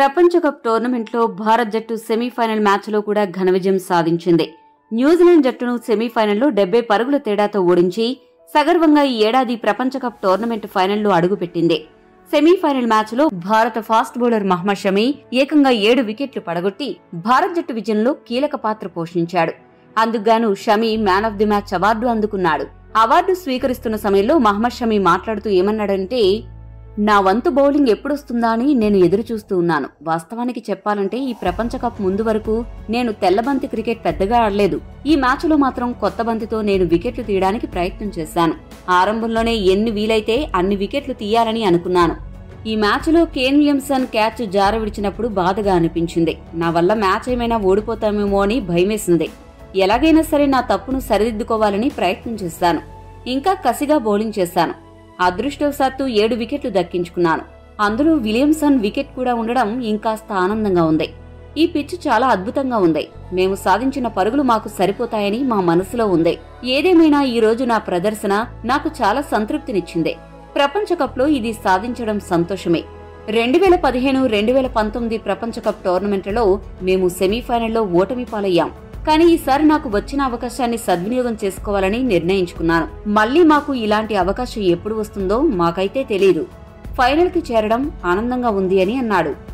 ప్రపంచ కప్ టోర్నమెంట్లో భారత్ జట్టు సెమీఫైనల్ మ్యాచ్లో కూడా ఘన విజయం సాధించింది న్యూజిలాండ్ జట్టును సెమీఫైనల్లో డెబ్బై పరుగుల తేడాతో ఓడించి సగర్వంగా ఈ ఏడాది ప్రపంచ కప్ టోర్నమెంట్ ఫైనల్లో అడుగుపెట్టింది సెమీఫైనల్ మ్యాచ్లో భారత ఫాస్ట్ బౌలర్ మహ్మద్ షమీ ఏకంగా ఏడు వికెట్లు పడగొట్టి భారత్ జట్టు విజయంలో కీలక పాత్ర పోషించాడు అందుకుగాను Shami man of the match award అందుకున్నాడు అవార్డు స్వీకరిస్తున్న సమయంలో మహ్మద్ షమీ మాట్లాడుతూ ఏమన్నాడంటే నా వంతు బౌలింగ్ ఎప్పుడొస్తుందా అని నేను ఎదురు చూస్తూ ఉన్నాను వాస్తవానికి చెప్పాలంటే ఈ ప్రపంచ కప్ ముందు వరకు నేను తెల్లబంతి క్రికెట్ పెద్దగా ఆడలేదు ఈ మ్యాచ్లో మాత్రం కొత్త బంతితో నేను వికెట్లు తీయడానికి ప్రయత్నం చేశాను ఆరంభంలోనే ఎన్ని వీలైతే అన్ని వికెట్లు తీయాలని అనుకున్నాను ఈ మ్యాచ్లో కేన్ విలియమ్సన్ క్యాచ్ జార విడిచినప్పుడు బాధగా అనిపించింది నా వల్ల మ్యాచ్ ఏమైనా ఓడిపోతామేమో అని భయమేసింది ఎలాగైనా సరే నా తప్పును సరిదిద్దుకోవాలని ప్రయత్నం చేశాను ఇంకా కసిగా బౌలింగ్ చేశాను అదృష్టవశాత్తు ఏడు వికెట్లు దక్కించుకున్నాను అందులో విలియమ్సన్ వికెట్ కూడా ఉండడం ఇంకాస్త ఆనందంగా ఉంది ఈ పిచ్ చాలా అద్భుతంగా ఉంది మేము సాధించిన పరుగులు మాకు సరిపోతాయని మా మనసులో ఉంది ఏదేమైనా ఈ రోజు నా ప్రదర్శన నాకు చాలా సంతృప్తినిచ్చింది ప్రపంచ కప్లో ఇది సాధించడం సంతోషమే రెండు వేల పదిహేను రెండు వేల పంతొమ్మిది ప్రపంచ కప్ టోర్నమెంట్లలో మేము సెమీఫైనల్లో ఓటమి పాలయ్యాం కానీ ఈసారి నాకు వచ్చిన అవకాశాన్ని సద్వినియోగం చేసుకోవాలని నిర్ణయించుకున్నాను మళ్ళీ మాకు ఇలాంటి అవకాశం ఎప్పుడు వస్తుందో మాకైతే తెలియదు ఫైనల్ కి చేరడం ఆనందంగా ఉంది అని అన్నాడు